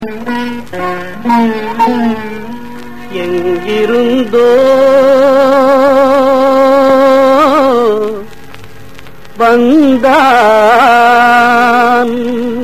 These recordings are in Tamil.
எங்கிருந்தோ வந்தான்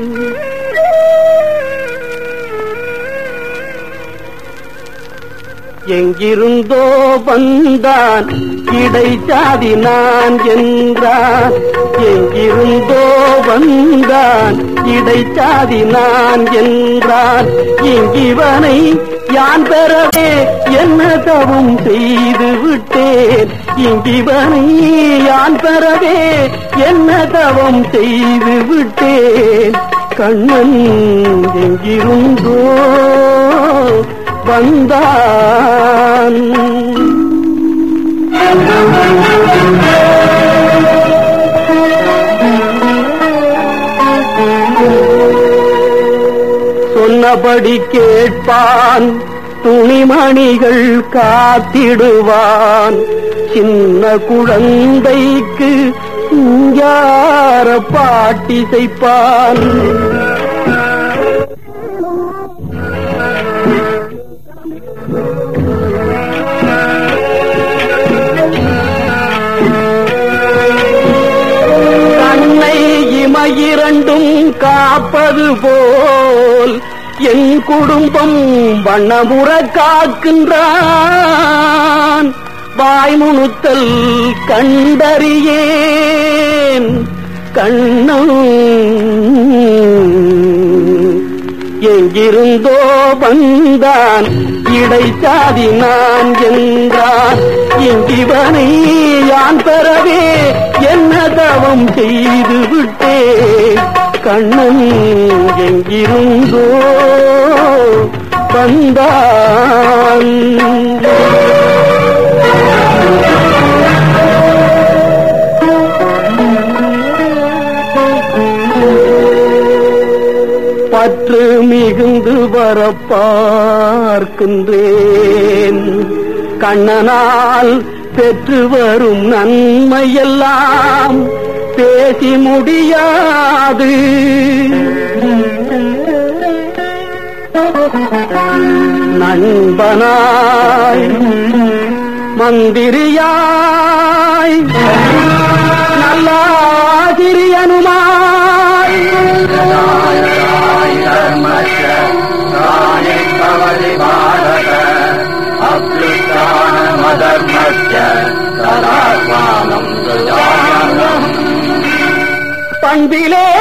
எங்கிருந்தோ வந்தான் இடைச்சாதி நான் என்றான் எங்கிருந்தோ வந்தான் இடைச்சாதி நான் என்றான் இங்கிவனை யான் பெறவே என்ன தவம் செய்து விட்டேன் இங்கிவனை யான் பெறவே என்ன தவம் செய்து விட்டேன் கண்ணன் எங்கிருந்தோ வந்தான் சொன்னபடி கேட்பான் துணிமணிகள் காத்திடுவான் சின்ன குழந்தைக்கு யார பாட்டி செய்ப்பான் கண்ணை இமையிரண்டும் காப்பது போல் என் குடும்பம் வண்ணமுற காக்கின்றான் வாய்முணுத்தல் கண்டறியேன் கண்ணம் எங்கிருந்தோ வந்தான் இடைச்சாதி நான் என்றான் இங்கிவனை யான் பெறவே என்ன தவம் செய்து விட்டேன் கண்ணன் எங்கிருந்தோ வந்தான் பற்று மிகுந்து வர பார்க்கின்றேன் கண்ணனால் பெற்று வரும் நன்மையெல்லாம் பேசி முடியாது நண்பனாய் மந்திரியாய் நல்ல ஆசிரியனுமாய் பண்பிலே